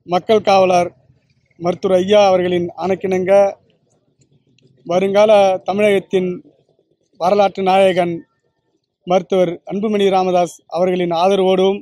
மக்கள் காவலர் மருத்துவர் ஐயா அவர்களின் ஆணைக்கிணங்க வருங்கால தமிழகத்தின் வரலாற்று நாயகன் மருத்துவர் அன்புமணி ராமதாஸ் அவர்களின் ஆதரவோடும்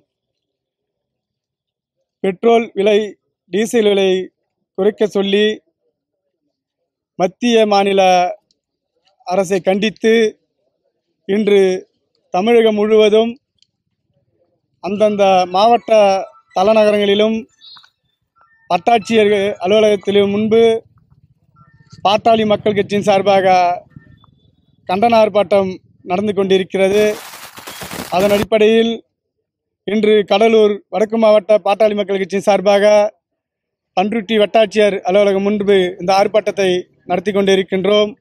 பெட்ரோல் விலை டீசல் விலை குறைக்க சொல்லி மத்திய மாநில அரசை கண்டித்து இன்று தமிழகம் முழுவதும் அந்தந்த மாவட்ட தலைநகரங்களிலும் வட்டாட்சியர் அலுவலகத்திலும் முன்பு பாட்டாளி மக்கள் கட்சியின் சார்பாக கண்டன ஆர்ப்பாட்டம் நடந்து கொண்டிருக்கிறது அதன் அடிப்படையில் இன்று கடலூர் வடக்கு மாவட்ட பாட்டாளி மக்கள் கட்சியின் சார்பாக பன்ருட்டி வட்டாட்சியர் அலுவலகம் முன்பு இந்த ஆர்ப்பாட்டத்தை நடத்தி கொண்டிருக்கின்றோம்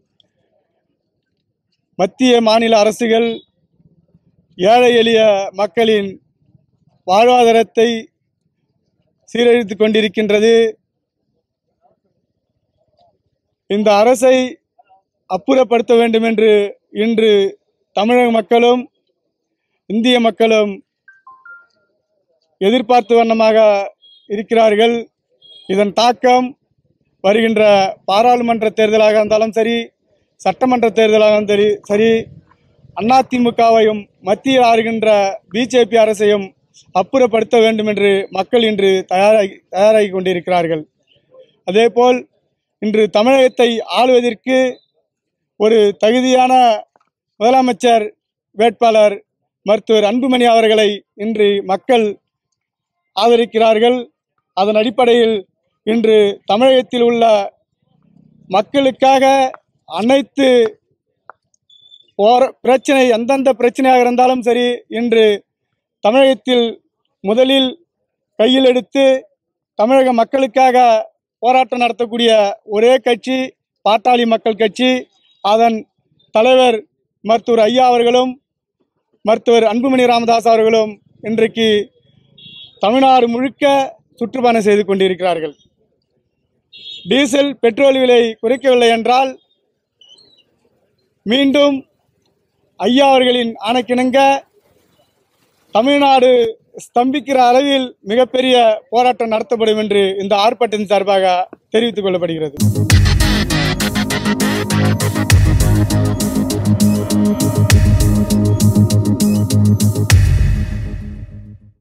மத்திய மாநில அரசுகள் ஏழை எளிய மக்களின் வாழ்வாதாரத்தை சீரழித்துக் கொண்டிருக்கின்றது இந்த அரசை அப்புறப்படுத்த வேண்டும் என்று இன்று தமிழக மக்களும் இந்திய மக்களும் எதிர்பார்த்து வண்ணமாக இருக்கிறார்கள் இதன் தாக்கம் வருகின்ற பாராளுமன்ற தேர்தலாக இருந்தாலும் சரி சட்டமன்ற தேர்தலாக இருந்தாலும் சரி சரி அதிமுகவையும் மத்தியில் ஆறுகின்ற பிஜேபி அரசையும் அப்புறப்படுத்த வேண்டும் என்று மக்கள் இன்று தயாராகி தயாராகி கொண்டிருக்கிறார்கள் அதேபோல் இன்று தமிழகத்தை ஆளுவதற்கு ஒரு தகுதியான முதலமைச்சர் வேட்பாளர் மருத்துவர் அன்புமணி அவர்களை இன்று மக்கள் ஆதரிக்கிறார்கள் அதன் அடிப்படையில் இன்று தமிழகத்தில் உள்ள மக்களுக்காக அனைத்து போர பிரச்சனை எந்தெந்த பிரச்சனையாக இருந்தாலும் சரி இன்று தமிழகத்தில் முதலில் கையில் எடுத்து தமிழக மக்களுக்காக போராட்டம் நடத்தக்கூடிய ஒரே கட்சி பாட்டாளி மக்கள் கட்சி அதன் தலைவர் மருத்துவர் ஐயா அவர்களும் மருத்துவர் அன்புமணி ராமதாஸ் அவர்களும் இன்றைக்கு தமிழ்நாடு முழுக்க சுற்றுப்பயணம் செய்து கொண்டிருக்கிறார்கள் டீசல் பெட்ரோல் விலை குறைக்கவில்லை என்றால் மீண்டும் ஐயா அவர்களின் ஆணைக்கிணங்க தமிழ்நாடு ஸ்தம்பிக்கிற அளவில் மிகப்பெரிய போராட்டம் நடத்தப்படும் என்று இந்த ஆர்ப்பாட்டத்தின் சார்பாக தெரிவித்துக் கொள்ளப்படுகிறது